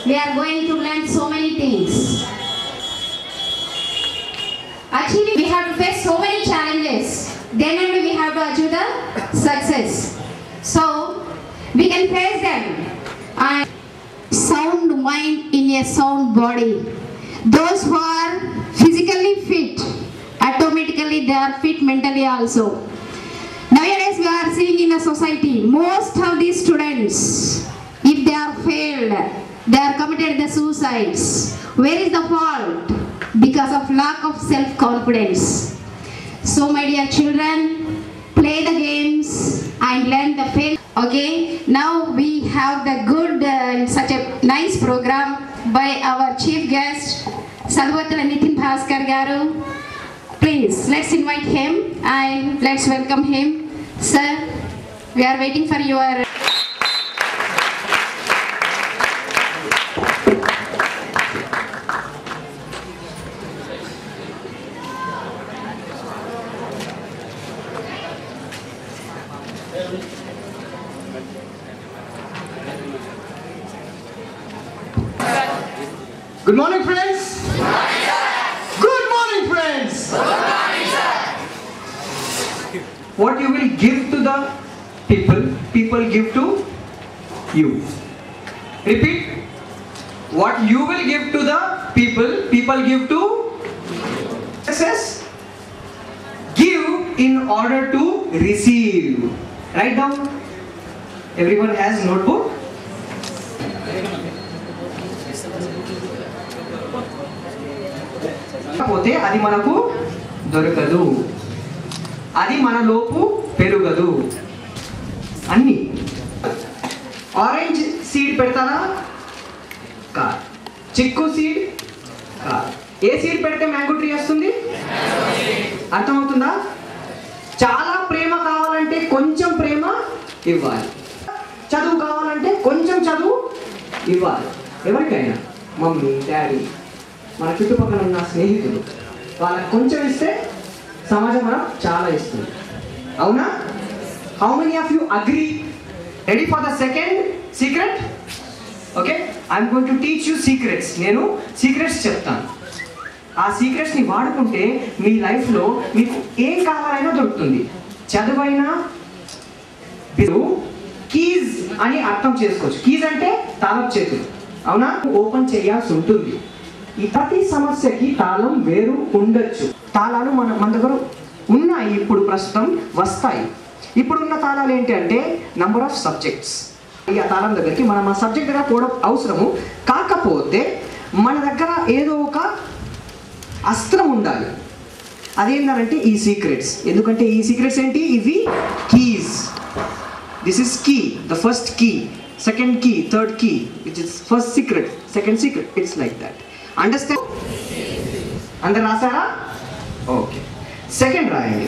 we are going to learn so many things. Actually, we have to face so many challenges. Then only we have to achieve the success. So, we can face them. And sound mind in a sound body. Those who are physically fit, automatically they are fit mentally also. Nowadays we are seeing in a society, most of these students, if they are failed, they are committed the suicides. Where is the fault? Because of lack of self-confidence. So my dear children, play the games and learn the fail. Okay, now we have the good, uh, such a nice program by our chief guest, Salvatala Nitin Bhaskar Garu. Please, let's invite him and let's welcome him. Sir, we are waiting for your Good morning, friends. Good morning, friends. What you will give to the people, people give to you. Repeat. What you will give to the people, people give to success. Give in order to receive. Write down. Everyone has notebook. కాకపోతే అది మనకు దొరకదు అది మన లోపు పెరుగదు అన్ని orange seed పెడతారా కా చిక్కు సీడ్ కా ఏ సీడ్ పెడితే మ్యాంగో ట్రీ వస్తుంది అర్థమవుతుందా చాలా ప్రేమ కావాలంటే కొంచెం ప్రేమ ఇవ్వాలి చదువు కావాలంటే కొంచెం చదువు ఇవ్వాలి ఎవరికైనా మమ్మీ డాడీ మన చుట్టుపక్కల ఉన్న స్నేహితులు వాళ్ళకి కొంచెం ఇస్తే సమాజం మనం చాలా ఇస్తుంది అవునా how many of you agree ready for the second secret okay I'm going to teach you secrets నేను సీక్రెట్స్ చెప్తాను ఆ సీక్రెట్స్ని వాడుకుంటే మీ లైఫ్లో మీకు ఏం కావాలైనా దొరుకుతుంది చదువైనా మీరు కీజ్ అని అర్థం చేసుకోవచ్చు కీజ్ అంటే తాళం చేతులు అవునా ఓపెన్ చేయాల్సి ఉంటుంది ఈ ప్రతి సమస్యకి తాళం వేరు ఉండొచ్చు తాళాలు మన మన దగ్గర ఉన్నాయి ఇప్పుడు ప్రస్తుతం వస్తాయి ఇప్పుడున్న తాళాలు ఏంటి అంటే నంబర్ ఆఫ్ సబ్జెక్ట్స్ ఈ ఆ తాళం దగ్గరికి మనం ఆ సబ్జెక్ట్ దగ్గర పోవడం అవసరము కాకపోతే మన దగ్గర ఏదో ఒక అస్త్రం ఉండాలి అదేంటంటే ఈ సీక్రెట్స్ ఎందుకంటే ఈ సీక్రెట్స్ ఏంటి ఇవి keys this is key the first key second key third key which is first secret second secret it's like that understand అందరు రాసారా ఓకే సెకండ్ రాయండి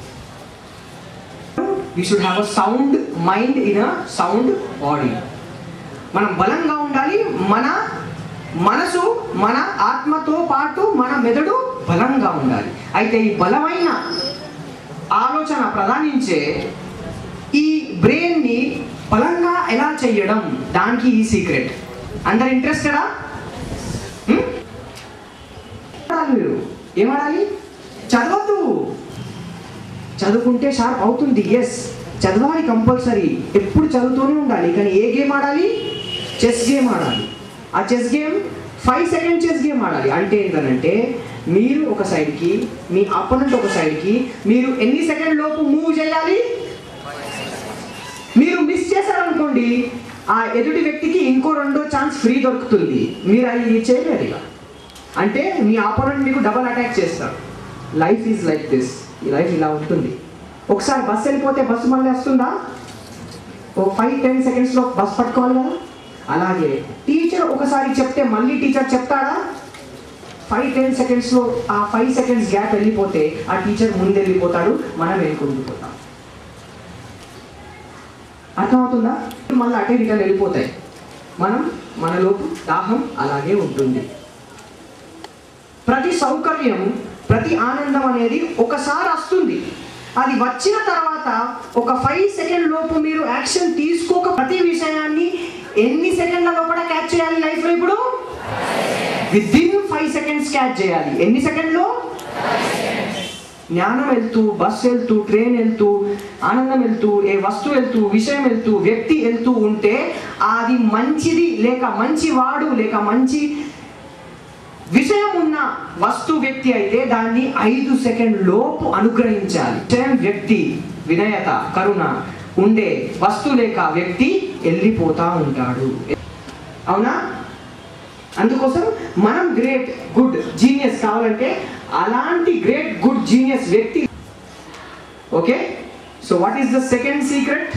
we should have a sound mind in a sound body మనం బలంగా ఉండాలి మన మనసు మన ఆత్మతో పాటు మన మెదడు బలంగా ఉండాలి అయితే ఈ బలమైన ఆలోచన ప్రధానించే ఈ బ్రెయిన్ని బలంగా ఎలా చేయడం దానికి ఈ సీక్రెట్ అందరు ఇంట్రెస్టెడా మీరు ఏమాడాలి చదవద్దు చదువుకుంటే షార్ప్ అవుతుంది ఎస్ చదవాలి కంపల్సరీ ఎప్పుడు చదువుతూనే ఉండాలి కానీ ఏ గేమ్ ఆడాలి చెస్ గేమ్ ఆడాలి ఆ chess game five second chess game ఆడాలి అంటే ఏంటంటే మీరు ఒక సైడ్కి మీ అపోనెంట్ ఒక సైడ్కి మీరు ఎన్ని సెకండ్ లోపు మూవ్ చేయాలి మీరు మిస్ చేశారనుకోండి ఆ ఎదుటి వ్యక్తికి ఇంకో రెండో ఛాన్స్ ఫ్రీ దొరుకుతుంది మీరు అది చేయలేరు ఇక అంటే మీ ఆపోనెంట్ మీకు డబల్ అటాక్ చేస్తారు లైఫ్ ఈజ్ లైక్ దిస్ ఈ లైఫ్ ఇలా ఉంటుంది ఒకసారి బస్సు వెళ్ళిపోతే బస్సు మళ్ళీ వస్తుందా ఓ ఫైవ్ టెన్ సెకండ్స్లో బస్ పట్టుకోవాలి కదా అలాగే టీచర్ ఒకసారి చెప్తే మళ్ళీ టీచర్ చెప్తాడా ఫైవ్ టెన్ సెకండ్స్లో ఆ ఫైవ్ సెకండ్స్ గ్యాప్ వెళ్ళిపోతే ఆ టీచర్ ముందు వెళ్ళిపోతాడు మనం వెనుకుండిపోతాం అర్థమవుతుందా మళ్ళీ అటే రిటర్న్ వెళ్ళిపోతాయి మనం మనలోపు దాహం అలాగే ఉంటుంది ప్రతి సౌకర్యం ప్రతి ఆనందం అనేది ఒకసారి వస్తుంది అది వచ్చిన తర్వాత ఒక ఫైవ్ సెకండ్ లోపు మీరు యాక్షన్ తీసుకోక ప్రతి విషయాన్ని ఎన్ని సెకండ్ల లోపల క్యాచ్ చేయాలి లైఫ్లో ఇప్పుడు with in five seconds catch చేయాలి ఎన్ని సెకండ్లో జ్ఞానం వెళ్తూ బస్ వెళ్తూ ట్రైన్ వెళ్తూ ఆనందం వెళ్తూ ఏ వస్తువు వెళ్తూ విషయం వెళ్తూ వ్యక్తి వెళ్తూ ఉంటే అది మంచిది లేక మంచివాడు లేక మంచి విషయం ఉన్న వస్తు వ్యక్తి అయితే దాన్ని ఐదు సెకండ్ లోపు అనుగ్రహించాలి విషయం వ్యక్తి వినయత కరుణ ఉండే వస్తు లేక వ్యక్తి వెళ్ళిపోతా ఉంటాడు అవునా అందుకోసం మనం గ్రేట్ గుడ్ జీనియస్ కావాలంటే అలాంటి గ్రేట్ గుడ్ జీనియస్ వ్యక్తి okay so what is the second secret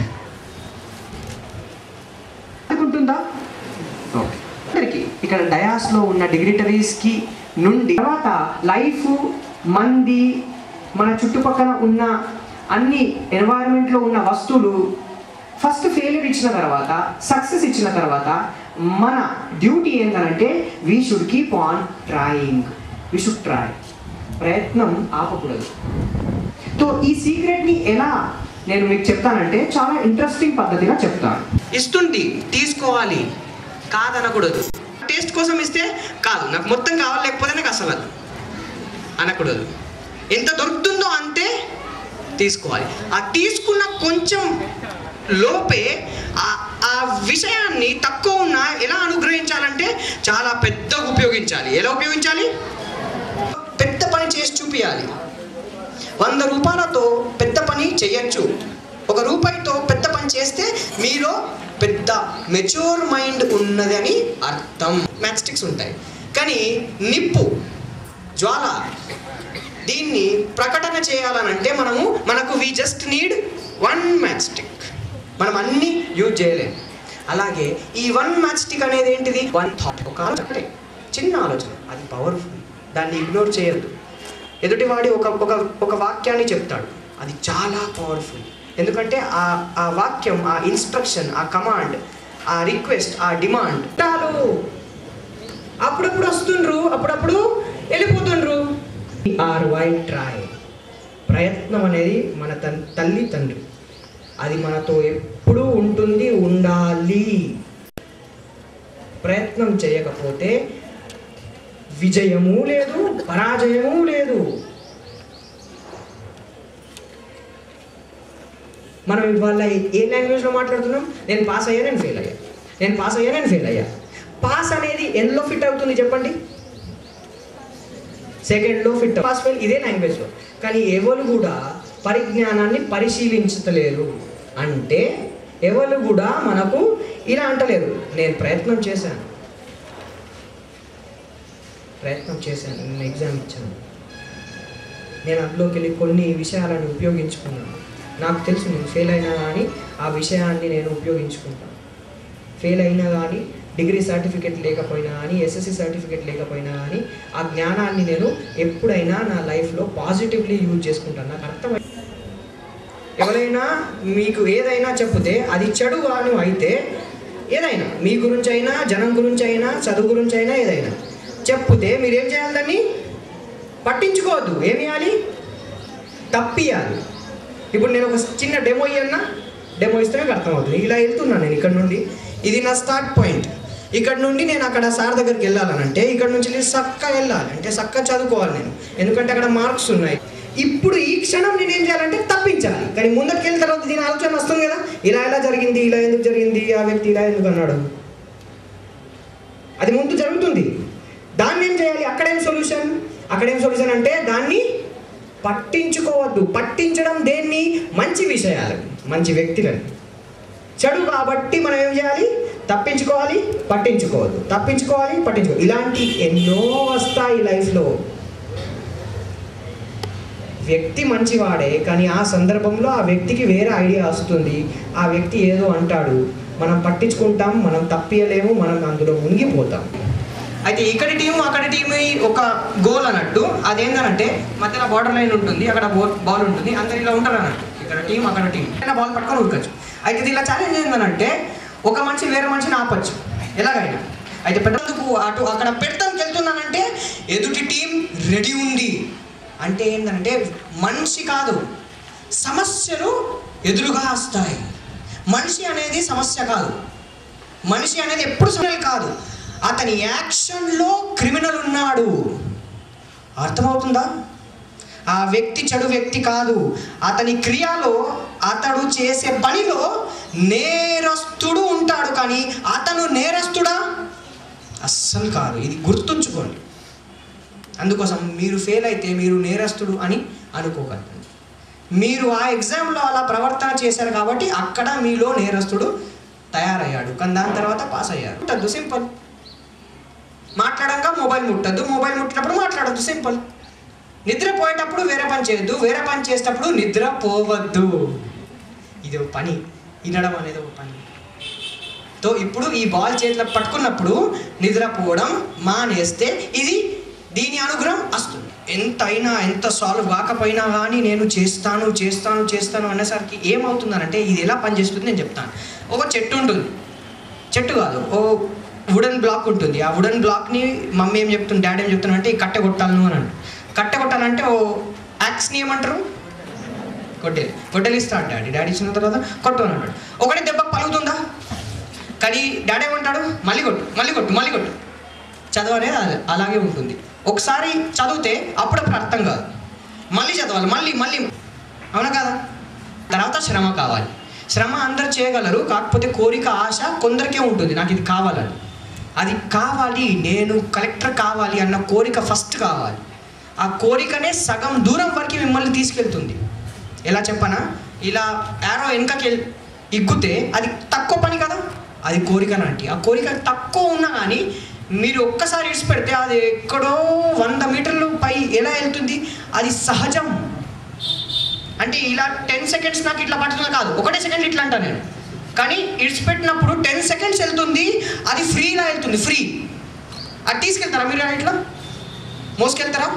అనుకుంటుందా ఓకే అందరికి ఇక్కడ డయాస్లో ఉన్న డిగ్నిటరీస్కి నుండి తర్వాత లైఫ్ మంది మన చుట్టుపక్కల ఉన్న అన్ని ఎన్వైరన్మెంట్లో ఉన్న వస్తువులు ఫస్ట్ ఫెయిలియర్ ఇచ్చిన తర్వాత సక్సెస్ ఇచ్చిన తర్వాత మన డ్యూటీ ఏంటంటే we should keep on trying we should try ప్రయత్నం ఆపకూడదు సో ఈ సీక్రెట్ని ఎలా నేను మీకు చెప్తానంటే చాలా ఇంట్రెస్టింగ్ పద్ధతిగా చెప్తాను ఇస్తుంది తీసుకోవాలి కాదనకూడదు టేస్ట్ కోసం ఇస్తే కాదు నాకు మొత్తం కావాలి లేకపోతే నాకు అసలు వద్దు. అనకూడదు ఎంత దొరుకుతుందో అంతే తీసుకోవాలి ఆ తీసుకున్న కొంచెం లోపే ఆ ఆ విషయాన్ని తక్కువ ఉన్న ఎలా అనుగ్రహించాలంటే చాలా పెద్దగా ఉపయోగించాలి ఎలా ఉపయోగించాలి పెద్ద పని చేసి చూపించాలి వంద రూపాయలతో పెద్ద పని చేయొచ్చు ఒక రూపాయితో పెద్ద పని చేస్తే మీలో పెద్ద మెచ్యూర్ మైండ్ ఉన్నదని అర్థం మ్యాచ్ స్టిక్స్ ఉంటాయి కానీ నిప్పు జ్వాల దీన్ని ప్రకటన చేయాలనంటే మనము మనకు we just need one match stick మనం అన్ని యూజ్ చేయలేం అలాగే ఈ వన్ మ్యాచ్ స్టిక్ అనేది ఏంటిది వన్ థాట్ ఒక ఆలోచన ఒకటే. చిన్న ఆలోచన అది పవర్ఫుల్ దాన్ని ఇగ్నోర్ చేయొద్దు ఎదుటివాడి ఒక ఒక ఒక వాక్యాన్ని చెప్తాడు అది చాలా పవర్ఫుల్ ఎందుకంటే ఆ ఆ వాక్యం ఆ ఇన్స్ట్రక్షన్ ఆ కమాండ్ ఆ రిక్వెస్ట్ ఆ డిమాండ్ చాలు అప్పుడప్పుడు వస్తుండ్రు అప్పుడప్పుడు వెళ్ళిపోతుండ్రు ఆర్ వై ట్రై ప్రయత్నం అనేది మన తన్ తల్లి తండ్రి అది మనతో ఎప్పుడూ ఉంటుంది ఉండాలి ప్రయత్నం చేయకపోతే విజయము లేదు పరాజయము లేదు మనం ఇవాళ ఏ లాంగ్వేజ్లో మాట్లాడుతున్నాం నేను పాస్ అయ్యా నేను ఫెయిల్ అయ్యా నేను పాస్ అయ్యా నేను ఫెయిల్ అయ్యా పాస్ అనేది ఎన్లో ఫిట్ అవుతుంది చెప్పండి సెకండ్లో ఫిట్ పాస్ ఫెయిల్ ఇదే లాంగ్వేజ్లో కానీ ఎవరు కూడా పరిజ్ఞానాన్ని పరిశీలించలేరు అంటే ఎవరు కూడా మనకు ఇలా అంటలేరు నేను ప్రయత్నం చేశాను ప్రయత్నం చేశాను నేను ఎగ్జామ్ ఇచ్చాను నేను అందులోకి వెళ్ళి కొన్ని విషయాలను ఉపయోగించుకున్నాను నాకు తెలుసు నేను ఫెయిల్ అయినా కానీ ఆ విషయాన్ని నేను ఉపయోగించుకుంటాను ఫెయిల్ అయినా కానీ డిగ్రీ సర్టిఫికేట్ లేకపోయినా కానీ ఎస్ఎస్సి సర్టిఫికేట్ లేకపోయినా కానీ ఆ జ్ఞానాన్ని నేను ఎప్పుడైనా నా లైఫ్లో పాజిటివ్లీ యూజ్ చేసుకుంటాను నాకు అర్థమై ఎవరైనా మీకు ఏదైనా చెప్తే అది చెడు అని అయితే ఏదైనా మీ గురించి అయినా జనం గురించి అయినా చదువు గురించి అయినా ఏదైనా చెప్తే మీరు ఏం చేయాలి దాన్ని పట్టించుకోవద్దు ఏం చేయాలి తప్పియాలి ఇప్పుడు నేను ఒక చిన్న డెమో ఇయ్యన్నా డెమో ఇస్తే మీకు అర్థమవుతుంది ఇలా వెళ్తున్నాను నేను ఇక్కడ నుండి ఇది నా స్టార్ట్ పాయింట్ ఇక్కడ నుండి నేను అక్కడ సార్ దగ్గరికి వెళ్ళాలనంటే ఇక్కడ నుంచి నేను చక్క వెళ్ళాలి అంటే చక్క చదువుకోవాలి నేను ఎందుకంటే అక్కడ మార్క్స్ ఉన్నాయి ఇప్పుడు ఈ క్షణం నేను ఏం చేయాలంటే తప్పించాలి కానీ ముందరికి వెళ్ళిన తర్వాత దీని ఆలోచన వస్తుంది కదా ఇలా ఎలా జరిగింది ఇలా ఎందుకు జరిగింది ఆ వ్యక్తి ఇలా ఎందుకు అన్నాడు అది ముందు జరుగుతుంది దాన్ని ఏం చేయాలి అక్కడేం సొల్యూషన్ అక్కడేం సొల్యూషన్ అంటే దాన్ని పట్టించుకోవద్దు పట్టించడం దేన్ని మంచి విషయాలు మంచి వ్యక్తులని చెడు కాబట్టి మనం ఏం చేయాలి తప్పించుకోవాలి పట్టించుకోవద్దు తప్పించుకోవాలి పట్టించుకో ఇలాంటి ఎన్నో వస్తాయి లైఫ్లో వ్యక్తి మంచివాడే కానీ ఆ సందర్భంలో ఆ వ్యక్తికి వేరే ఐడియా వస్తుంది ఆ వ్యక్తి ఏదో అంటాడు మనం పట్టించుకుంటాం మనం తప్పియలేము మనం అందులో మునిగిపోతాం అయితే ఇక్కడ టీము అక్కడ టీము ఒక గోల్ అన్నట్టు అదేంటంటే మధ్యలో బార్డర్ లైన్ ఉంటుంది అక్కడ బాల్ ఉంటుంది అందరు ఇలా ఉంటారు అన్నట్టు ఇక్కడ టీం అక్కడ టీం బాల్ పట్టుకొని ఉరకచ్చు అయితే దీనిలో ఛాలెంజ్ ఏంటంటే ఒక మనిషి వేరే మనిషిని ఆపచ్చు ఎలాగైనా అయితే పెట్టేందుకు అటు అక్కడ పెడతానికి వెళ్తున్నానంటే ఎదుటి టీం రెడీ ఉంది అంటే ఏంటంటే మనిషి కాదు సమస్యలు ఎదురుగా వస్తాయి మనిషి అనేది సమస్య కాదు మనిషి అనేది ఎప్పుడు సమస్యలు కాదు అతని యాక్షన్లో క్రిమినల్ ఉన్నాడు అర్థమవుతుందా ఆ వ్యక్తి చెడు వ్యక్తి కాదు అతని క్రియలో అతడు చేసే పనిలో నేరస్తుడు ఉంటాడు కానీ అతను నేరస్తుడా అస్సలు కాదు ఇది గుర్తుంచుకోండి అందుకోసం మీరు ఫెయిల్ అయితే మీరు నేరస్తుడు అని అనుకోకండి మీరు ఆ ఎగ్జామ్లో అలా ప్రవర్తన చేశారు కాబట్టి అక్కడ మీలో నేరస్తుడు తయారయ్యాడు కానీ దాని తర్వాత పాస్ అయ్యారు ముట్టద్దు సింపుల్ మాట్లాడంగా మొబైల్ ముట్టద్దు మొబైల్ ముట్టినప్పుడు మాట్లాడద్దు సింపుల్ నిద్రపోయేటప్పుడు వేరే పని చేయొద్దు వేరే పని చేసేటప్పుడు నిద్ర పోవద్దు ఇది ఒక పని వినడం అనేది ఒక పని తో ఇప్పుడు ఈ బాల్ చేతిలో పట్టుకున్నప్పుడు నిద్రపోవడం మానేస్తే ఇది దీని అనుగ్రహం వస్తుంది ఎంత అయినా ఎంత సాల్వ్ కాకపోయినా కానీ నేను చేస్తాను చేస్తాను చేస్తాను అనేసరికి ఏమవుతుందనంటే ఇది ఎలా పనిచేస్తుంది నేను చెప్తాను ఒక చెట్టు ఉంటుంది చెట్టు కాదు ఓ వుడెన్ బ్లాక్ ఉంటుంది ఆ వుడెన్ బ్లాక్ని మమ్మీ ఏం చెప్తుంది డాడీ ఏం చెప్తున్నా అంటే ఈ కట్టె కొట్టాలను అని అంటాడు. కట్టె కొట్టాలంటే ఓ యాక్స్ని ఏమంటారు కొట్టేది కొట్టేది ఇస్తాడు డాడీ డాడీ ఇచ్చిన తర్వాత కొట్టు అని అన్నాడు ఒకటి దెబ్బ పలుకుతుందా కానీ డాడీ ఏమంటాడు మళ్ళీ కొట్టు మళ్ళీ కొట్టు మళ్ళీ కొట్టు చదువు అనేది అలా- అలాగే ఉంటుంది ఒకసారి చదివితే అప్పుడప్పుడు అర్థం కాదు మళ్ళీ చదవాలి మళ్ళీ మళ్ళీ అవునా కదా తర్వాత శ్రమ కావాలి శ్రమ అందరు చేయగలరు కాకపోతే కోరిక ఆశ కొందరికే ఉంటుంది నాకు ఇది కావాలని అది కావాలి నేను కలెక్టర్ కావాలి అన్న కోరిక ఫస్ట్ కావాలి ఆ కోరికనే సగం దూరం వరకు మిమ్మల్ని తీసుకెళ్తుంది ఎలా చెప్పనా ఇలా యారో వెనకకి వెళ్- ఇగ్గుతే అది తక్కువ పని కదా అది కోరిక లాంటి ఆ కోరిక తక్కువ ఉన్నా కానీ మీరు ఒక్కసారి ఇడిచి పెడితే అది ఎక్కడో వంద మీటర్లు పై ఎలా వెళ్తుంది అది సహజం అంటే ఇలా టెన్ సెకండ్స్ నాకు ఇట్లా పట్టడం కాదు ఒకటే సెకండ్ ఇట్లా అంటా నేను కానీ ఇడిచిపెట్టినప్పుడు టెన్ సెకండ్స్ వెళ్తుంది అది ఫ్రీలా వెళ్తుంది ఫ్రీ అది తీసుకెళ్తారా మీరు ఇట్లా మోసుకెళ్తారా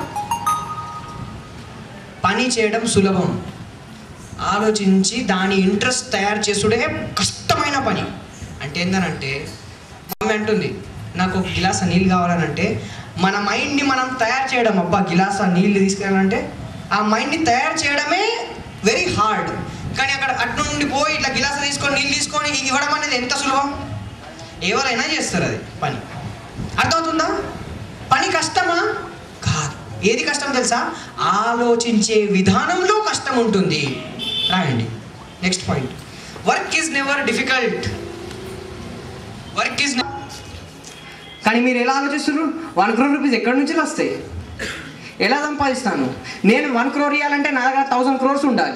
పని చేయడం సులభం ఆలోచించి దాని ఇంట్రెస్ట్ తయారు చేసుడే కష్టమైన పని అంటే ఏంటనంటే మమ్మీ అంటుంది నాకు ఒక గిలాస నీళ్ళు కావాలనంటే మన మైండ్ని మనం తయారు చేయడం అబ్బా గిలాస నీళ్ళు తీసుకెళ్ళాలంటే ఆ మైండ్ని తయారు చేయడమే వెరీ హార్డ్ కానీ అక్కడ అటు నుండి పోయి ఇట్లా గిలాస తీసుకొని నీళ్ళు తీసుకొని ఇవ్వడం అనేది ఎంత సులభం ఎవరైనా చేస్తారు అది పని అర్థమవుతుందా పని కష్టమా కాదు ఏది కష్టం తెలుసా ఆలోచించే విధానంలో కష్టం ఉంటుంది రాయండి next point work is never difficult work is కానీ మీరు ఎలా ఆలోచిస్తున్నారు వన్ క్రోర్ రూపీస్ ఎక్కడి నుంచి వస్తాయి ఎలా సంపాదిస్తాను నేను వన్ క్రోర్ ఇవ్వాలంటే నా దగ్గర థౌసండ్ క్రోర్స్ ఉండాలి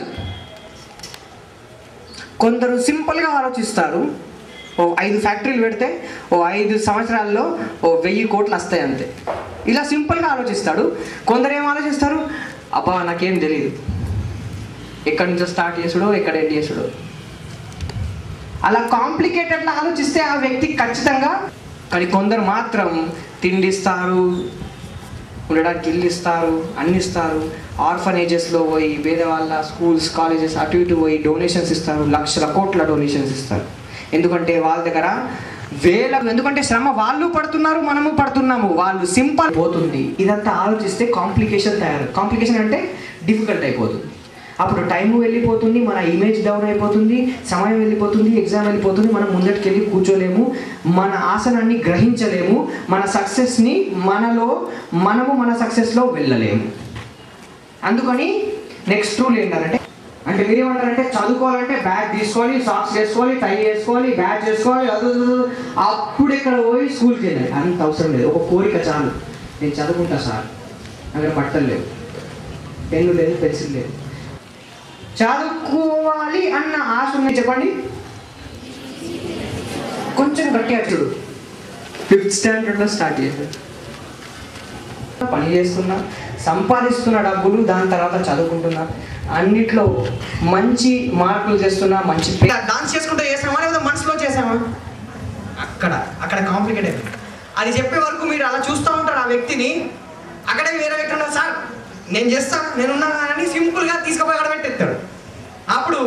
కొందరు సింపుల్గా ఆలోచిస్తారు ఓ ఐదు ఫ్యాక్టరీలు పెడితే ఓ ఐదు సంవత్సరాల్లో ఓ వెయ్యి కోట్లు వస్తాయి అంతే ఇలా సింపుల్గా ఆలోచిస్తాడు కొందరు ఏం ఆలోచిస్తారు అబ్బా నాకేం తెలియదు ఎక్కడి నుంచో స్టార్ట్ చేసుడో ఎక్కడ ఎండ్ చేసుడో అలా కాంప్లికేటెడ్లా ఆలోచిస్తే ఆ వ్యక్తి ఖచ్చితంగా కానీ కొందరు మాత్రం తిండిస్తారు ఉండడానికి ఇల్లు ఇస్తారు అన్ని ఇస్తారు ఆర్ఫనేజెస్లో పోయి పేదవాళ్ళ స్కూల్స్ కాలేజెస్ అటు ఇటు పోయి డొనేషన్స్ ఇస్తారు లక్షల కోట్ల డొనేషన్స్ ఇస్తారు ఎందుకంటే వాళ్ళ దగ్గర వేల ఎందుకంటే శ్రమ వాళ్ళు పడుతున్నారు మనము పడుతున్నాము వాళ్ళు సింపుల్ పోతుంది ఇదంతా ఆలోచిస్తే కాంప్లికేషన్ తయారు కాంప్లికేషన్ అంటే డిఫికల్ట్ అయిపోతుంది అప్పుడు టైం వెళ్ళిపోతుంది మన ఇమేజ్ డౌన్ అయిపోతుంది సమయం వెళ్ళిపోతుంది ఎగ్జామ్ వెళ్ళిపోతుంది మనం ముందటికి వెళ్ళి కూర్చోలేము మన ఆసనాన్ని గ్రహించలేము మన సక్సెస్ని మనలో మనము మన సక్సెస్లో వెళ్ళలేము అందుకని నెక్స్ట్ రూల్ ఏంటంటే అంటే మీరేమంటారంటే చదువుకోవాలంటే బ్యాగ్ తీసుకోవాలి సాక్స్ వేసుకోవాలి టై వేసుకోవాలి బ్యాగ్ చేసుకోవాలి అది అది, అది. అప్పుడు ఇక్కడ పోయి స్కూల్కి వెళ్ళాలి అంత అవసరం లేదు ఒక కోరిక చాలు నేను చదువుకుంటా సార్ అక్కడ బట్టలు లేవు పెన్ను లేదు పెన్సిల్ లేదు చదువుకోవాలి అన్న ఆశ ఉంది చెప్పండి కొంచెం గట్టిగా చూడు ఫిఫ్త్ స్టాండర్డ్లో స్టార్ట్ చేశాడు పని చేస్తున్నా సంపాదిస్తున్న డబ్బులు దాని తర్వాత చదువుకుంటున్నా అన్నిట్లో మంచి మార్కులు చేస్తున్నా మంచి డాన్స్ చేసుకుంటూ చేసామా లేదా మనసులో చేసామా అక్కడ అక్కడ కాంప్లికేట్ అయిపోయింది అది చెప్పే వరకు మీరు అలా చూస్తూ ఉంటారు ఆ వ్యక్తిని అక్కడే వేరే వ్యక్తి ఉన్నారు సార్ నేను చేస్తాను నేను ఉన్నాను అని సింపుల్గా తీసుకుపోయి అక్కడ పెట్టేస్తాడు అప్పుడు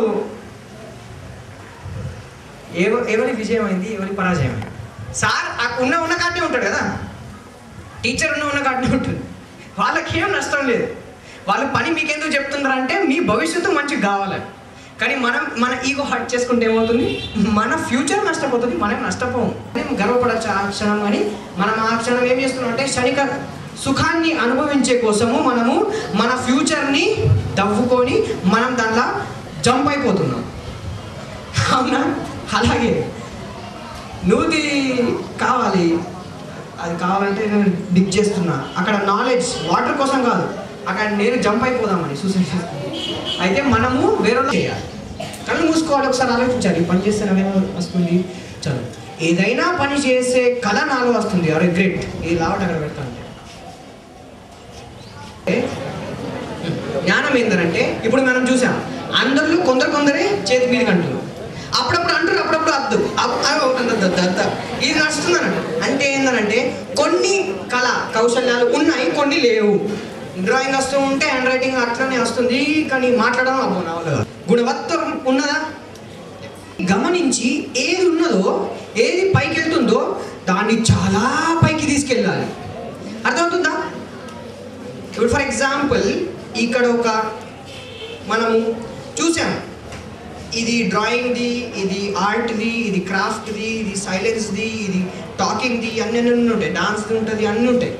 ఎవ ఎవరి విజయం అయింది ఎవరి పరాజయం అయింది సార్ ఆ ఉన్న ఉన్న కాడనే ఉంటాడు కదా టీచర్ ఉన్న ఉన్న కాడనే ఉంటుంది వాళ్ళకి ఏం నష్టం లేదు వాళ్ళ పని మీకెందుకు చెప్తున్నారంటే మీ భవిష్యత్తు మంచిగా కావాలని కానీ మనం మన ఈగో హర్ట్ చేసుకుంటే ఏమవుతుంది మన ఫ్యూచర్ నష్టపోతుంది మనం నష్టపోము మేము గర్వపడచ్చు ఆ క్షణం కానీ మనం ఆ క్షణం ఏం చేస్తున్నాం అంటే క్షణిక సుఖాన్ని అనుభవించే కోసము మనము మన ఫ్యూచర్ని దవ్వుకొని మనం దాంట్లో జంప్ అయిపోతున్నాం అవునా అలాగే నువ్వుది కావాలి అది కావాలంటే నేను డిప్ చేస్తున్నా అక్కడ నాలెడ్జ్ వాటర్ కోసం కాదు అక్కడ నేను జంప్ అయిపోదామని సూసైడ్ చేసుకుని అయితే మనము వేరే చేయాలి కళ్ళు మూసుకోవాలి ఒకసారి ఆలోచించాలి ఈ పని చేస్తే నాకేమో వస్తుంది చలో ఏదైనా పని చేసే కళ నాలో వస్తుంది అరే గ్రేట్ ఈ లావట్ అక్కడ పెడతాను జ్ఞానం ఏంటంటే ఇప్పుడు మనం చూసాం అందరిలో కొందరు కొందరే చేతి మీద అంటారు అప్పుడప్పుడు అంటారు అప్పుడప్పుడు అద్దు అప్- అవ్ అద్దు, అద్దు, అద్దు, అద్దు. ఇది నడుస్తుంది అన్నట్టు అంటే ఏంటంటే కొన్ని కళ కౌశల్యాలు ఉన్నాయి కొన్ని లేవు డ్రాయింగ్ వస్తూ ఉంటే హ్యాండ్ రైటింగ్ అట్లనే వస్తుంది కానీ మాట్లాడడం అవ్వదు నా వల్ల కాదు. గుణవత్తం ఉన్నదా గమనించి ఏది ఉన్నదో ఏది పైకి వెళ్తుందో దాన్ని చాలా పైకి తీసుకెళ్ళాలి అర్థమవుతుందా ఇప్పుడు ఫర్ ఎగ్జాంపుల్ ఇక్కడ ఒక మనము చూసాం ఇది డ్రాయింగ్ది ఇది ఆర్ట్ది ఇది క్రాఫ్ట్ది ఇది సైలెన్స్ది ఇది టాకింగ్ది అన్ని అన్ని ఉంటాయి డాన్స్ది ఉంటుంది అన్నీ ఉంటాయి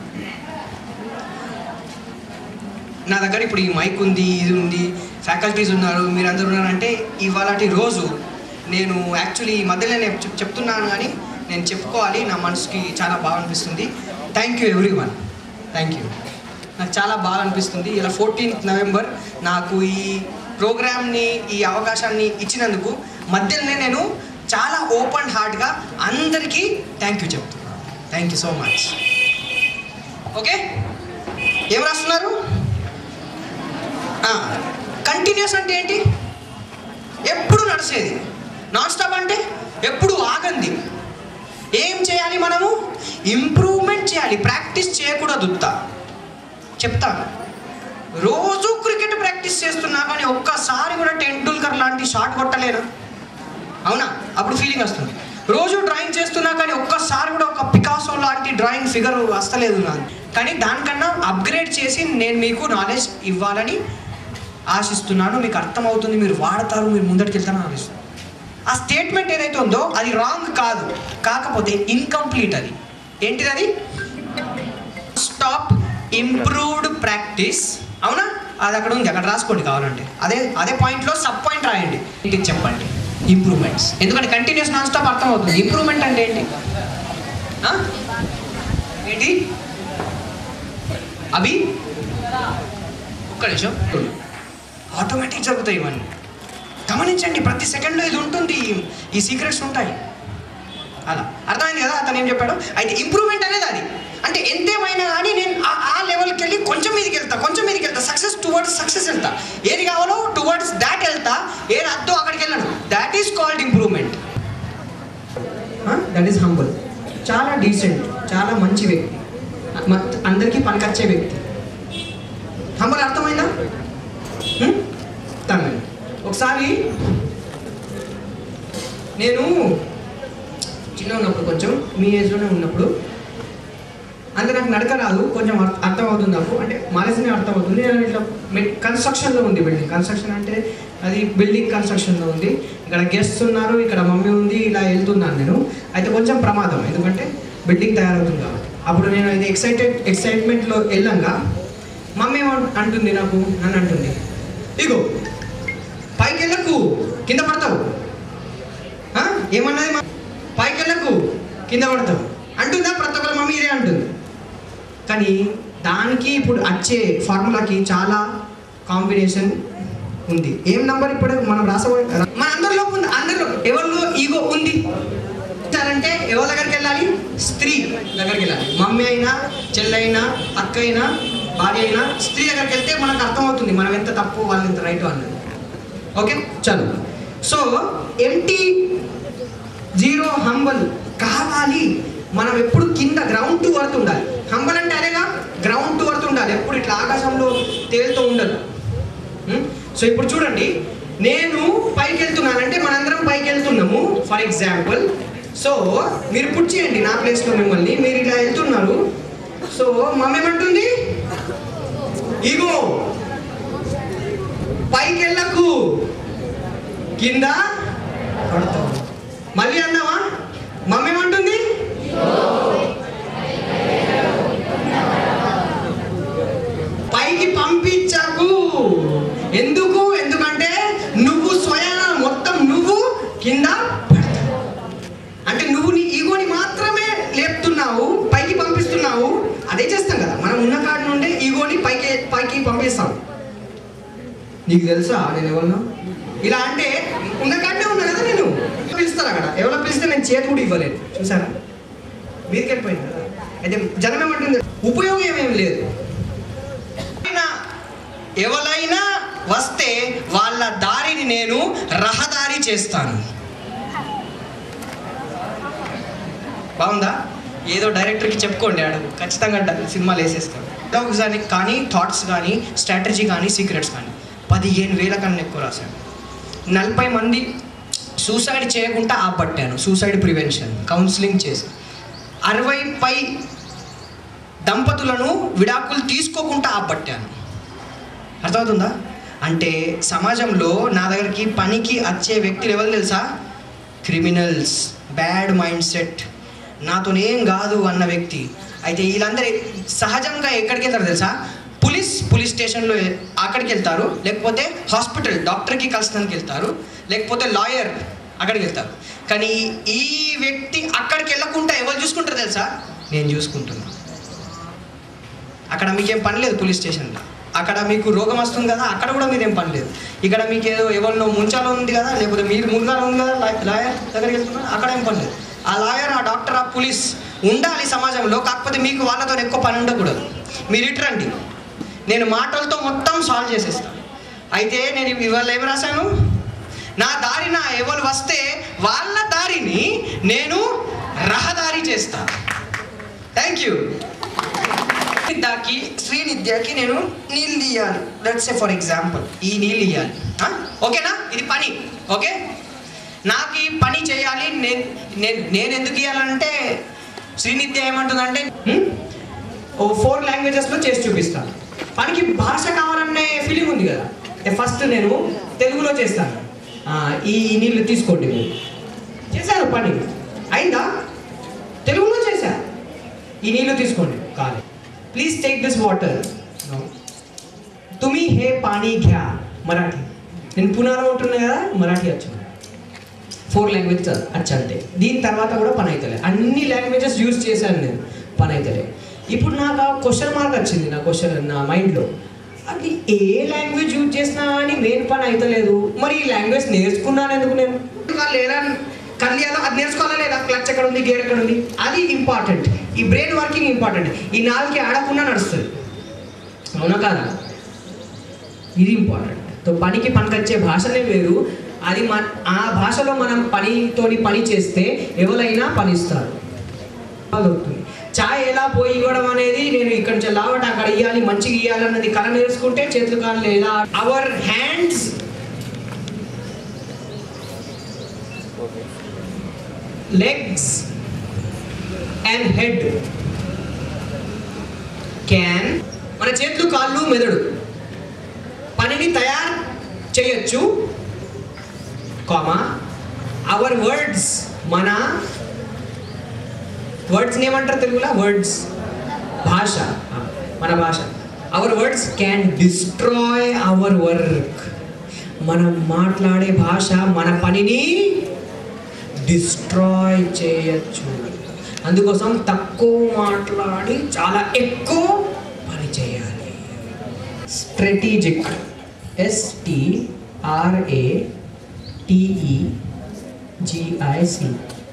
నా దగ్గర ఇప్పుడు ఈ మైక్ ఉంది ఇది ఉంది ఫ్యాకల్టీస్ ఉన్నారు మీరందరూ ఉన్నారంటే ఇవాళటి రోజు నేను యాక్చువల్లీ ఈ మధ్యలో నేను చెప్- చెప్తున్నాను కానీ నేను చెప్పుకోవాలి నా మనసుకి చాలా బాగా అనిపిస్తుంది thank you everyone thank you నాకు చాలా బాగా అనిపిస్తుంది ఇలా ఫోర్టీన్త్ నవంబర్ నాకు ఈ ప్రోగ్రామ్ని ఈ అవకాశాన్ని ఇచ్చినందుకు మధ్యలోనే నేను చాలా ఓపెన్ హార్ట్గా అందరికీ థ్యాంక్ యూ చెప్తున్నాను thank you so much okay ఏం రాస్తున్నారు కంటిన్యూస్ అంటే ఏంటి ఎప్పుడు నడిచేది నాన్ స్టాప్ అంటే ఎప్పుడు ఆగంది ఏం చేయాలి మనము ఇంప్రూవ్మెంట్ చేయాలి ప్రాక్టీస్ చేయకూడదు ఉత్తా. చెప్తాను రోజు క్రికెట్ ప్రాక్టీస్ చేస్తున్నా కానీ ఒక్కసారి కూడా టెండూల్కర్ లాంటి షాట్ కొట్టలేనా అవునా అప్పుడు ఫీలింగ్ వస్తుంది రోజు డ్రాయింగ్ చేస్తున్నా కానీ ఒక్కసారి కూడా ఒక పికాసో లాంటి డ్రాయింగ్ ఫిగర్ వస్తలేదు నాకు కానీ దానికన్నా అప్గ్రేడ్ చేసి నేను మీకు నాలెడ్జ్ ఇవ్వాలని ఆశిస్తున్నాను మీకు అర్థమవుతుంది మీరు వాడతారు మీరు ముందరికి వెళ్తారని ఆలోచిస్తున్నాను ఆ స్టేట్మెంట్ ఏదైతే ఉందో అది రాంగ్ కాదు కాకపోతే ఇన్కంప్లీట్ అది ఏంటిది అది స్టాప్ ఇంప్రూవ్డ్ ప్రాక్టీస్ అవునా అది అక్కడ ఉంది అక్కడ రాసుకోండి కావాలంటే అదే అదే పాయింట్లో సబ్ పాయింట్ రాయండి ఇంటికి చెప్పండి ఇంప్రూవ్మెంట్స్ ఎందుకంటే కంటిన్యూస్ నాన్ స్టాప్ అర్థం అవుతుంది ఇంప్రూవ్మెంట్ అంటే ఏంటి ఆ? ఏంటి అవి ఒక్క నిమిషం ఆటోమేటిక్ జరుగుతాయి ఇవన్నీ గమనించండి ప్రతి సెకండ్లో ఇది ఉంటుంది ఈ సీక్రెట్స్ ఉంటాయి అలా అర్థమైంది కదా అతను ఏం చెప్పాడు అయితే ఇంప్రూవ్మెంట్ అనేది అది అంటే ఎంతేమైనా కానీ నేను ఆ- ఆ లెవెల్కి వెళ్ళి కొంచెం మీదకి వెళ్తా కొంచెం మీదకి వెళ్తా సక్సెస్ టువర్డ్స్ సక్సెస్ వెళ్తా ఏది కావాలో టువర్డ్స్ దాట్ వెళ్తా ఏది అద్దో అక్కడికి వెళ్ళను that is called improvement that is humble చాలా డీసెంట్ చాలా మంచి వ్యక్తి మ- అందరికీ పనికొచ్చే వ్యక్తి హంబల్ అర్థమైందా హ్మ్? తమిళ్ ఒకసారి నేను చిన్న ఉన్నప్పుడు కొంచెం మీ ఏజ్లోనే ఉన్నప్పుడు అంటే నాకు నడక రాదు కొంచెం అర్థ- అర్థం అవుతుంది నాకు అంటే మానేసినే అర్థం అవుతుంది నేను ఇట్లా కన్స్ట్రక్షన్లో ఉంది బిల్డింగ్ కన్స్ట్రక్షన్ అంటే అది బిల్డింగ్ కన్స్ట్రక్షన్లో ఉంది ఇక్కడ గెస్ట్స్ ఉన్నారు ఇక్కడ మమ్మీ ఉంది ఇలా వెళ్తున్నాను నేను అయితే కొంచెం ప్రమాదం ఎందుకంటే బిల్డింగ్ తయారవుతుంది కాబట్టి అప్పుడు నేను ఇది ఎక్సైటెడ్ ఎక్సైట్మెంట్లో వెళ్ళంగా మమ్మీ ఏమం- అంటుంది నాకు నన్ను అంటుంది ఇగో పైకి వెళ్ళకు కింద పడతావు ఆ? ఏమన్నది మా పైకి వెళ్ళకు కింద పడతావు అంటుందా ప్రతి ఒక్కరి మమ్మీ ఇదే అంటుంది కానీ దానికి ఇప్పుడు వచ్చే ఫార్ములాకి చాలా కాంబినేషన్ ఉంది ఏం నంబర్ ఇప్పుడు మనం రాసబోయే మన అందరిలో ఉంది అందరిలో ఎవరిలో ఈగో ఉంది అంటే ఎవరి దగ్గరికి వెళ్ళాలి స్త్రీ దగ్గరికి వెళ్ళాలి మమ్మీ అయినా చెల్లైనా అక్క అయినా భార్య అయినా స్త్రీ దగ్గరికి వెళ్తే మనకు అర్థమవుతుంది మనం ఎంత తప్పు వాళ్ళు ఎంత రైట్ అన్నది ఓకే చలో సో ఎంటీ జీరో హంబల్ కావాలి మనం ఎప్పుడు కింద గ్రౌండ్ టు వర్త్ ఉండాలి హంబల్ అంటే అదేగా గ్రౌండ్ టు వర్త్ ఉండాలి ఎప్పుడు ఇట్లా ఆకాశంలో తేలుతూ ఉండదు ఉం? సో ఇప్పుడు చూడండి నేను పైకి వెళ్తున్నానంటే మనందరం పైకి వెళ్తున్నాము ఫర్ ఎగ్జాంపుల్ సో మీరు పుట్ చేయండి నా ప్లేస్లో మిమ్మల్ని మీరు ఇలా వెళ్తున్నారు సో మమ్మీ ఏమంటుంది ఇగో పైకి వెళ్ళకు కింద పడతావు మళ్ళీ అన్నావా మమ్మీ ఏమంటుంది పైకి పంపించకు ఎందుకు ఎందుకంటే నువ్వు స్వయాన మొత్తం నువ్వు కింద పడతావు అంటే నువ్వు నీ ఈగోని మాత్రమే లేపుతున్నావు పైకి పంపిస్తున్నావు అదే చేస్తాం కదా మనం ఉన్న కాడి నుండి ఈగోని పైకి పైకి పంపిస్తాం నీకు తెలుసా నేను ఎవరన్నా ఇలా అంటే ఉన్న కాడనే ఉన్నా కదా నేను పిలుస్తారు అక్కడ ఎవరో పిలిస్తే నేను చేతి కూడా ఇవ్వలేదు చూసారా మీదకి వెళ్ళిపోయింది కదా అయితే జనం ఏమంటుంది ఉపయోగం ఏమేమి లేదు అయినా ఎవరైనా వస్తే వాళ్ళ దారిని నేను రహదారి చేస్తాను బాగుందా ఏదో డైరెక్టర్కి చెప్పుకోండి ఆడు ఖచ్చితంగా డ- సినిమాలు వేసేస్తాడు డౌట్స్ కానీ కానీ థాట్స్ కానీ స్ట్రాటజీ కానీ సీక్రెట్స్ కానీ పదిహేను వేల కన్నా ఎక్కువ రాశాను నలభై మంది సూసైడ్ చేయకుండా ఆపట్టాను సూసైడ్ ప్రివెన్షన్ కౌన్సిలింగ్ చేసి అరవై పై దంపతులను విడాకులు తీసుకోకుండా ఆపట్టాను అర్థమవుతుందా అంటే సమాజంలో నా దగ్గరికి పనికి వచ్చే వ్యక్తులు ఎవరు తెలుసా క్రిమినల్స్ బ్యాడ్ మైండ్ సెట్ నాతోనేం కాదు అన్న వ్యక్తి అయితే వీళ్ళందరూ సహజంగా ఎక్కడికి వెళ్తారు తెలుసా పోలీస్ పోలీస్ స్టేషన్లో అక్కడికి వెళ్తారు లేకపోతే హాస్పిటల్ డాక్టర్కి కలసడానికి వెళ్తారు లేకపోతే లాయర్ అక్కడికి వెళ్తారు కానీ ఈ వ్యక్తి అక్కడికి వెళ్ళకుండా ఎవరు చూసుకుంటారు తెలుసా నేను చూసుకుంటున్నాను అక్కడ మీకేం పని లేదు పోలీస్ స్టేషన్లో అక్కడ మీకు రోగం వస్తుంది కదా అక్కడ కూడా మీదేం పని లేదు ఇక్కడ మీకు ఏదో ఎవరినో ముంచాలో ఉంది కదా లేకపోతే మీరు మునగాలో ఉంది కదా లా- లాయర్ దగ్గరికి వెళ్తున్నారు అక్కడ ఏం పని లేదు ఆ లాయర్ ఆ డాక్టర్ ఆ పోలీస్ ఉండాలి సమాజంలో కాకపోతే మీకు వాళ్ళతో ఎక్కువ పని ఉండకూడదు మీరు ఇటు రండి నేను మాటలతో మొత్తం సాల్వ్ చేసేస్తాను అయితే నేను ఇవాళ ఏం రాశాను నా దారిన ఎవరు వస్తే వాళ్ళ దారిని నేను రహదారి చేస్తాను థ్యాంక్ యూ విద్యాకి శ్రీనిద్యకి నేను నీళ్ళు తీయాలి లెట్స్ సే ఫర్ ఎగ్జాంపుల్ ఈ నీళ్ళు ఇవ్వాలి ఓకేనా ఇది పని ఓకే నాకు ఈ పని చేయాలి నేను నేను నేను ఎందుకు ఇవ్వాలంటే శ్రీనిత్య ఏమంటుందంటే "హ్మ్, ఓ ఫోర్ లాంగ్వేజెస్లో చేసి చూపిస్తాను పనికి భాష కావాలనే ఫీలింగ్ ఉంది కదా ఫస్ట్ నేను తెలుగులో చేస్తాను ఆ, ఈ నీళ్ళు తీసుకోండి మీరు చేశాను పని అయిందా తెలుగులో చేశా ఈ నీళ్ళు తీసుకోండి కాదు ప్లీజ్ టేక్ దిస్ వాటర్ తుమి హే పానీ ఘ్యా మరాఠీ నేను పునాలో ఉంటున్నా కదా మరాఠీ వచ్చింది ఫోర్ లాంగ్వేజ్ వచ్చి అంతే దీని తర్వాత కూడా పని అవుతలే అన్ని లాంగ్వేజెస్ యూజ్ చేశాను నేను పని అవుతలే ఇప్పుడు నాకు ఆ క్వశ్చన్ మార్క్ వచ్చింది నా క్వశ్చన్ నా మైండ్లో అది ఏ లాంగ్వేజ్ యూజ్ చేసినా అని మెయిన్ పని అవుతలేదు మరి ఈ లాంగ్వేజ్ నేర్చుకున్నాను ఎందుకు నేను లేదా కళ్యాణం అది నేర్చుకోవాలా లేదా క్లచ్ ఎక్కడ ఉంది గేర్ ఎక్కడ ఉంది అది ఇంపార్టెంట్ ఈ బ్రెయిన్ వర్కింగ్ ఇంపార్టెంట్ ఈ నాలుగు ఆడకుండా నడుస్తుంది అవునా కాదా ఇది ఇంపార్టెంట్ సో పనికి పనికొచ్చే భాషనే వేరు అది మన ఆ భాషలో మనం పనితోని పని చేస్తే ఎవరైనా పనిస్తారు దొరుకుతుంది చాయ్ ఎలా పోయి ఇవ్వడం అనేది నేను ఇక్కడ నుంచి లావట అక్కడ ఇవ్వాలి మంచిగా ఇవ్వాలి అన్నది కళ నేర్చుకుంటే చేతులు కాళ్ళు ఎలా our hands legs and head can మన చేతులు కాళ్ళు మెదడు పనిని తయారు చేయొచ్చు కామా అవర్ వర్డ్స్ మన వర్డ్స్ని ఏమంటారు తెలుగులో వర్డ్స్ భాష ఆ, మన భాష our words can destroy our work మనం మాట్లాడే భాష మన పనిని డిస్ట్రాయ్ చేయొచ్చు అందుకోసం తక్కువ మాట్లాడి చాలా ఎక్కువ పని చేయాలి స్ట్రాటజిక్ ఎస్టిఆర్ఏ టిఈ జిఐసి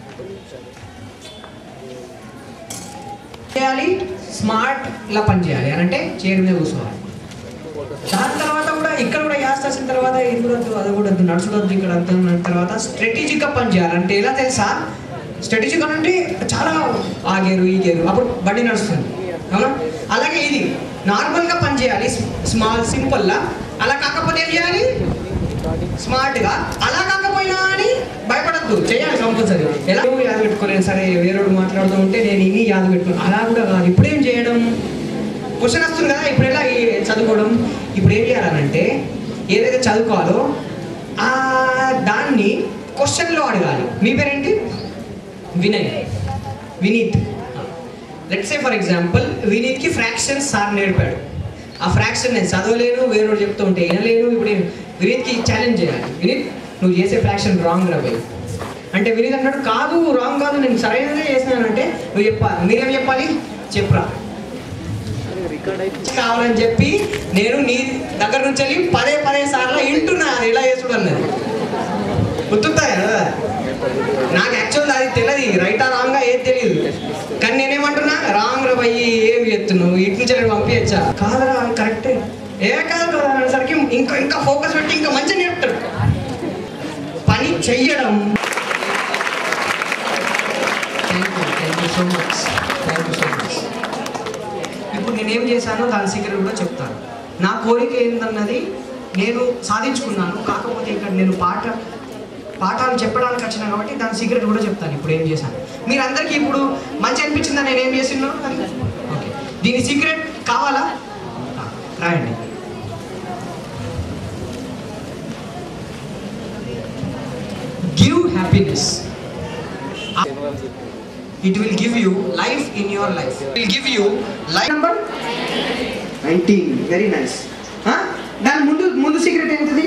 చేయాలి స్మార్ట్ ఇలా పని చేయాలి అని అంటే చైర్ మీద కూర్చోవాలి దాని తర్వాత కూడా ఇక్కడ కూడా యాస్ వచ్చిన తర్వాత ఇది కూడా వద్దు అది కూడా వద్దు నడుచుడు వద్దు ఇక్కడ అంతా ఉన్న తర్వాత స్ట్రాటజిక్గా పని చేయాలి అంటే ఎలా తెలుసా స్ట్రాటజిక్ అంటే చాలా ఆ గేరు ఈ గేరు అప్పుడు బండి నడుస్తుంది అవునా అలాగే ఇది నార్మల్గా పని చేయాలి స్మాల్ సింపుల్లా అలా కాకపోతే ఏం చేయాలి స్మార్ట్గా అలా కాకపోయినా అని భయపడద్దు చేయాలి కంపల్సరీ ఎలా యాద పెట్టుకోలేను సరే వేరేడు మాట్లాడుతూ ఉంటే నేను ఇన్ని యాద పెట్టుకుని అలా కూడా కాదు ఇప్పుడు ఏం చేయడం క్వశ్చన్ వస్తుంది కదా ఇప్పుడు ఎలా ఈ చదువుకోవడం ఇప్పుడు ఏం చేయాలనంటే ఏదైతే చదువుకోవాలో ఆ దాన్ని క్వశ్చన్లో అడగాలి మీ పేరేంటి Vinay Vineeth let's say for example వినీత్కి ఫ్రాక్షన్స్ సార్ నేర్పాడు ఆ ఫ్రాక్షన్ నేను చదవలేను వేరేవాడు చెప్తూ ఉంటే వినలేను ఇప్పుడు నేను వినీత్కి ఛాలెంజ్ చేయాలి వినీత్ నువ్వు చేసే ఫ్రాక్షన్ రాంగ్ రా భయ్ అంటే వినీత్ అన్నాడు కాదు రాంగ్ కాదు నేను సరైనదే చేసినానంటే నువ్వు చెప్పాలి మీరేం చెప్పాలి చెప్పురా కావాలని చెప్పి నేను నీ దగ్గర నుంచి వెళ్ళి పదే పదే సార్లు వింటున్నా అది ఎలా చేసుడు అన్నది గుర్తుందా కదా నాకు యాక్చువల్ అది తెలియదు రైటా రాంగా ఏది తెలియదు కానీ నేనేమంటున్నా రాంగ్ రా భయ్ ఏం చెప్తున్నావు ఇటు నుంచి నేను పంపించచ్చా కాదరా కరెక్టే ఏ కాదు కదా అనేసరికి ఇంకా ఇంకా ఫోకస్ పెట్టి ఇంకా మంచిగా నేర్పుతాడు పని చెయ్యడం thank you thank you so much thank you so much ఇప్పుడు నేనేం చేశానో దాని సీక్రెట్ కూడా చెప్తాను నా కోరిక ఏంటన్నది నేను సాధించుకున్నాను కాకపోతే ఇక్కడ నేను పాట పాఠాలు చెప్పడానికి వచ్చినా కాబట్టి దాని సీక్రెట్ కూడా చెప్తాను ఇప్పుడు ఏం చేశాను మీరందరికీ ఇప్పుడు మంచి అనిపించిందా నేను ఏం చేసినా ఓకే దీని సీక్రెట్ కావాలా ఆ, రాయండి give happiness it will give you life in your life will give you life number nineteen very nice దాని ముందు ముందు సీక్రెట్ ఏంటిది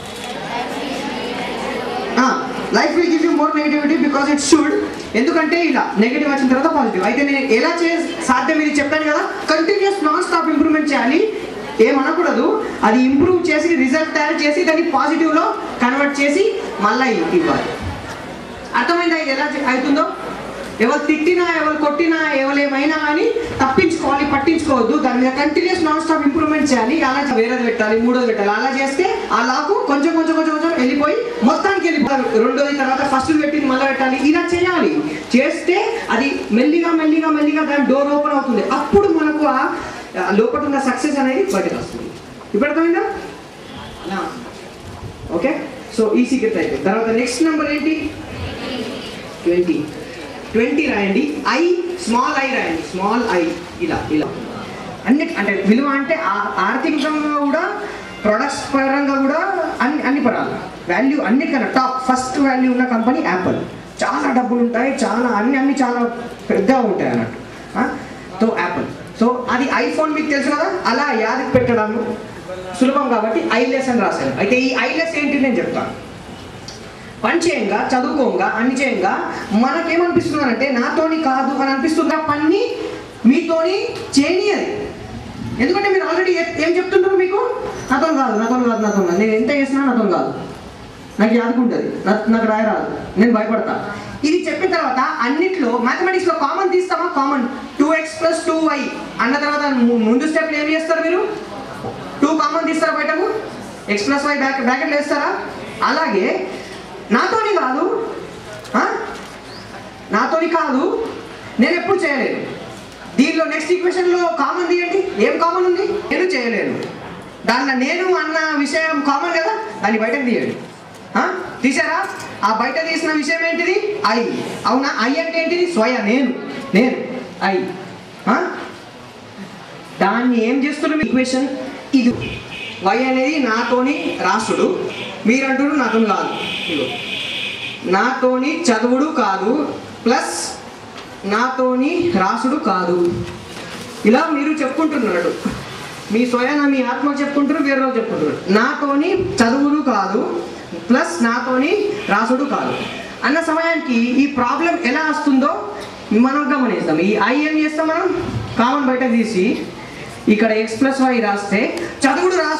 life will give you more negativity because it should ఎందుకంటే ఇలా నెగిటివ్ వచ్చిన తర్వాత పాజిటివ్ అయితే నేను ఎలా చే సాధ్యం ఇది చెప్పాను కదా కంటిన్యూస్ నాన్ స్టాప్ ఇంప్రూవ్మెంట్ చేయాలి ఏమనకూడదు అది ఇంప్రూవ్ చేసి రిజల్ట్ తయారు చేసి దాన్ని పాజిటివ్లో కన్వర్ట్ చేసి మళ్ళీ ఇవ్వాలి అర్థమైందా ఇది ఎలా చే- అవుతుందో ఎవరు తిట్టినా ఎవరు కొట్టినా ఎవరు ఏమైనా కానీ తప్పించుకోవాలి పట్టించుకోవద్దు దాని మీద కంటిన్యూస్ నాన్ స్టాప్ ఇంప్రూవ్మెంట్ చేయాలి అలా చే- వేరేది పెట్టాలి మూడోది పెట్టాలి అలా చేస్తే ఆ లాకు కొంచెం కొంచెం కొంచెం కొంచెం వెళ్ళిపోయి మొత్తానికి వెళ్ళిపోతారు రెండోది తర్వాత ఫస్ట్ పెట్టింది మళ్ళీ పెట్టాలి ఇలా చేయాలి చేస్తే అది మెల్లిగా మెల్లిగా మెల్లిగా దాని డోర్ ఓపెన్ అవుతుంది అప్పుడు మనకు ఆ ఆ లోపల ఉన్న సక్సెస్ అనేది బయటకు వస్తుంది ఇప్పుడు అర్థమైందా ఓకే సో ఈ సీక్రెట్ అయిపోయింది తర్వాత నెక్స్ట్ నెంబర్ ఏంటి ట్వంటీ ట్వంటీ రాయండి ఐ స్మాల్ ఐ రాయండి స్మాల్ ఐ ఇలా ఇలా అన్ని అంటే విలువ అంటే ఆ- ఆర్థికంగా కూడా ప్రొడక్ట్స్ పరంగా కూడా అన్ని అన్ని పరాలు వాల్యూ అన్నిటికన్నా టాప్ ఫస్ట్ వాల్యూ ఉన్న కంపెనీ యాపిల్ చాలా డబ్బులు ఉంటాయి చాలా అన్ని అన్ని చాలా పెద్దగా ఉంటాయి అన్నట్టు ఆ? సో యాపిల్ సో అది ఐఫోన్ మీకు తెలుసు కదా అలా యాదికి పెట్టడం సులభం కాబట్టి ఐలెస్ అని రాశాను అయితే ఈ ఐలెస్ ఏంటి నేను చెప్తాను పని చేయంగా చదువుకోంగా అన్ని చేయంగా మనకేమనిపిస్తుంది అంటే నాతోని కాదు అని అనిపిస్తుంది ఆ పని మీతోని చేయనియది ఎందుకంటే మీరు ఆల్రెడీ ఏం చెప్తుంటారు మీకు నాతో కాదు నాతో కాదు నాతో కాదు నేను ఎంత చేసినా నాతో కాదు నాకు యాదుకుంటుంది నాకు నాకు రాయరాదు నేను భయపడతా ఇది చెప్పిన తర్వాత అన్నిట్లో మ్యాథమెటిక్స్లో కామన్ తీస్తామా common two X plus two Y అన్న తర్వాత ము- ముందు స్టెప్లు ఏం చేస్తారు మీరు టూ కామన్ తీస్తారా బయటకు ఎక్స్ ప్లస్ వై బ్యాక్ బ్రాకెట్లు వేస్తారా అలాగే నాతోని కాదు ఆ? నాతోని కాదు నేను ఎప్పుడు చేయలేను దీనిలో నెక్స్ట్ ఈక్వేషన్లో కామన్ తీయండి ఏం కామన్ ఉంది నేను చేయలేను దానిలో నేను అన్న విషయం కామన్ కదా దాన్ని బయటకు తీయండి ఆ? తీసారా ఆ బయట తీసిన విషయం ఏంటిది ఐ అవునా ఐ అంటే ఏంటిది స్వయ నేను నేను ఐ ఆ? దాన్ని ఏం చేస్తున్నారు ఈక్వేషన్ ఇది వై అనేది నాతోని రాసుడు మీరంటారు నాతో కాదు ఇదిగో. నాతోని చదువుడు కాదు ప్లస్ నాతోని రాసుడు కాదు ఇలా మీరు చెప్పుకుంటున్నాడు మీ స్వయాన మీ ఆత్మ చెప్పుకుంటారు వేరే రోజు చెప్పుకుంటారు నాతోని చదువుడు కాదు ప్లస్ నాతోని రాసుడు కాదు అన్న సమయానికి ఈ ప్రాబ్లం ఎలా వస్తుందో మనం గమనిస్తాం ఈ ఐ ఏం చేస్తాం మనం కామన్ బయట తీసి ఇక్కడ ఎక్స్ ప్లస్ వై రాస్తే చదువుడు రాసు